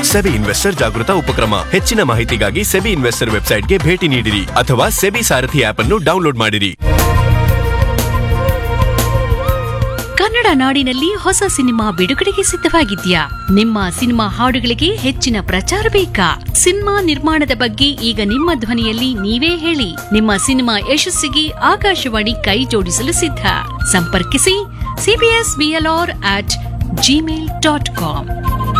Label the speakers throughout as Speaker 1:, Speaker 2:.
Speaker 1: SEBI investor ಜಾಗೃತ ಉಪಕ್ರಮ ಹೆಚ್ಚಿನ ಮಾಹಿತಿಗಾಗಿ ಸೆಬಿ ಇನ್ವೆಸ್ಟರ್ ವೆಬ್ಸೈಟ್ಗೆ ಭೇಟಿ ನೀಡಿರಿ ಅಥವಾ ಸೆಬಿ ಸಾರಥಿ ಆಪ್ ಅನ್ನು ಡೌನ್ಲೋಡ್ ಮಾಡಿರಿ
Speaker 2: ಕನ್ನಡ ನಾಡಿನಲ್ಲಿ ಹೊಸ ಸಿನಿಮಾ ಬಿಡುಗಡೆಗೆ ಸಿದ್ಧವಾಗಿದ್ಯಾ ನಿಮ್ಮ ಸಿನಿಮಾ ಹಾಡುಗಳಿಗೆ ಹೆಚ್ಚಿನ ಪ್ರಚಾರ ಬೇಕಾ ಸಿನಿಮಾ ನಿರ್ಮಾಣದ ಬಗ್ಗೆ ಈಗ ನಿಮ್ಮ ಧ್ವನಿಯಲ್ಲಿ ನೀವೇ ಹೇಳಿ ನಿಮ್ಮ ಸಿನಿಮಾ ಯಶಸ್ಸಿಗೆ ಆಕಾಶವಾಣಿ ಕೈ ಜೋಡಿಸಲು ಸಿದ್ಧ ಸಂಪರ್ಕಿಸಿ CBS BLR at Gmail dot com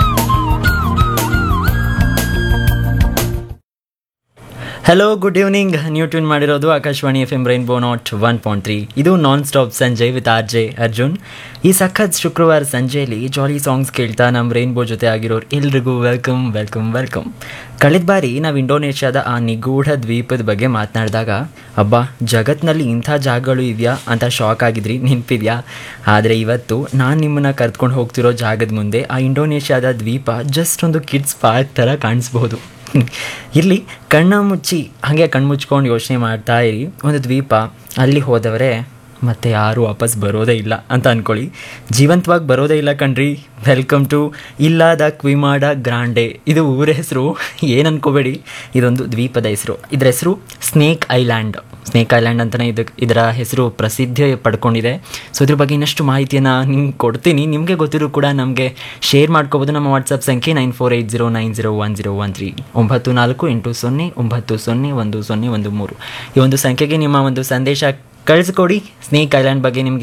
Speaker 3: hello good evening ನೀವು ಟ್ಯೂನ್ ಮಾಡಿರೋದು Akashvani F M rainbow not one point three ಇದು ನಾನ್ ಸ್ಟಾಪ್ ಸಂಜೆ ವಿತ್ ಆರ್ ಜೆ ಅರ್ಜುನ್ ಈ ಸಖತ್ ಶುಕ್ರವಾರ ಸಂಜೆಯಲ್ಲಿ ಜಾಲಿ ಸಾಂಗ್ಸ್ ಕೇಳ್ತಾ ನಮ್ಮ ರೈನ್ಬೋ ಜೊತೆ ಆಗಿರೋರು ಎಲ್ರಿಗೂ ವೆಲ್ಕಮ್ ವೆಲ್ಕಮ್ ವೆಲ್ಕಮ್ ಕಳೆದ ಬಾರಿ ನಾವು ಇಂಡೋನೇಷ್ಯಾದ ಆ ನಿಗೂಢ ದ್ವೀಪದ ಬಗ್ಗೆ ಮಾತನಾಡಿದಾಗ ಅಬ್ಬಾ ಜಗತ್ನಲ್ಲಿ ಇಂಥ ಜಾಗಗಳು ಇದೆಯಾ ಅಂತ ಶಾಕ್ ಆಗಿದ್ರಿ ನೆನಪಿದ್ಯಾ ಆದರೆ ಇವತ್ತು ನಾನು ನಿಮ್ಮನ್ನು ಕರ್ತ್ಕೊಂಡು ಹೋಗ್ತಿರೋ ಜಾಗದ ಮುಂದೆ ಆ ಇಂಡೋನೇಷ್ಯಾದ ದ್ವೀಪ ಜಸ್ಟ್ ಒಂದು ಕಿಡ್ಸ್ ಪಾರ್ಕ್ ಥರ ಕಾಣಿಸ್ಬೋದು ಇಲ್ಲಿ ಕಣ್ಣ ಮುಚ್ಚಿ ಹಾಗೆ ಕಣ್ಮುಚ್ಕೊಂಡು ಯೋಚನೆ ಮಾಡ್ತಾ ಇರಿ ಒಂದು ದ್ವೀಪ ಅಲ್ಲಿ ಹೋದವರೇ ಮತ್ತೆ ಯಾರು ವಾಪಸ್ ಬರೋದೇ ಇಲ್ಲ ಅಂತ ಅಂದ್ಕೊಳ್ಳಿ ಜೀವಂತವಾಗಿ ಬರೋದೇ ಇಲ್ಲ ಕಣ್ರಿ welcome to Ilha da Queimada Grande ಇದು ಊರ ಹೆಸರು ಏನು ಅನ್ಕೋಬೇಡಿ ಇದೊಂದು ದ್ವೀಪದ ಹೆಸರು ಇದರ ಹೆಸರು ಸ್ನೇಕ್ ಐಲ್ಯಾಂಡ್ ಸ್ನೇಕ್ ಐಲ್ಯಾಂಡ್ ಅಂತಲೇ ಇದಕ್ಕೆ ಇದರ ಹೆಸರು ಪ್ರಸಿದ್ಧಿ ಪಡ್ಕೊಂಡಿದೆ ಸೊ ಇದ್ರ ಬಗ್ಗೆ ಇನ್ನಷ್ಟು ಮಾಹಿತಿಯನ್ನು ನಿಮ್ಗೆ ಕೊಡ್ತೀನಿ ನಿಮಗೆ ಗೊತ್ತಿರೋ ಕೂಡ ನಮಗೆ ಶೇರ್ ಮಾಡ್ಕೋಬೋದು ನಮ್ಮ ವಾಟ್ಸಪ್ ಸಂಖ್ಯೆ nine four eight zero nine zero one zero one three ಒಂಬತ್ತು ನಾಲ್ಕು ಎಂಟು ಸೊನ್ನೆ ಒಂಬತ್ತು ಸೊನ್ನೆ ಒಂದು ಸೊನ್ನೆ ಒಂದು ಮೂರು ಈ ಒಂದು ಸಂಖ್ಯೆಗೆ ನಿಮ್ಮ ಒಂದು ಸಂದೇಶ ಕಳಿಸ್ಕೊಡಿ ಸ್ನೇಕ್ ಐಲ್ಯಾಂಡ್ ಬಗ್ಗೆ ನಿಮಗೆ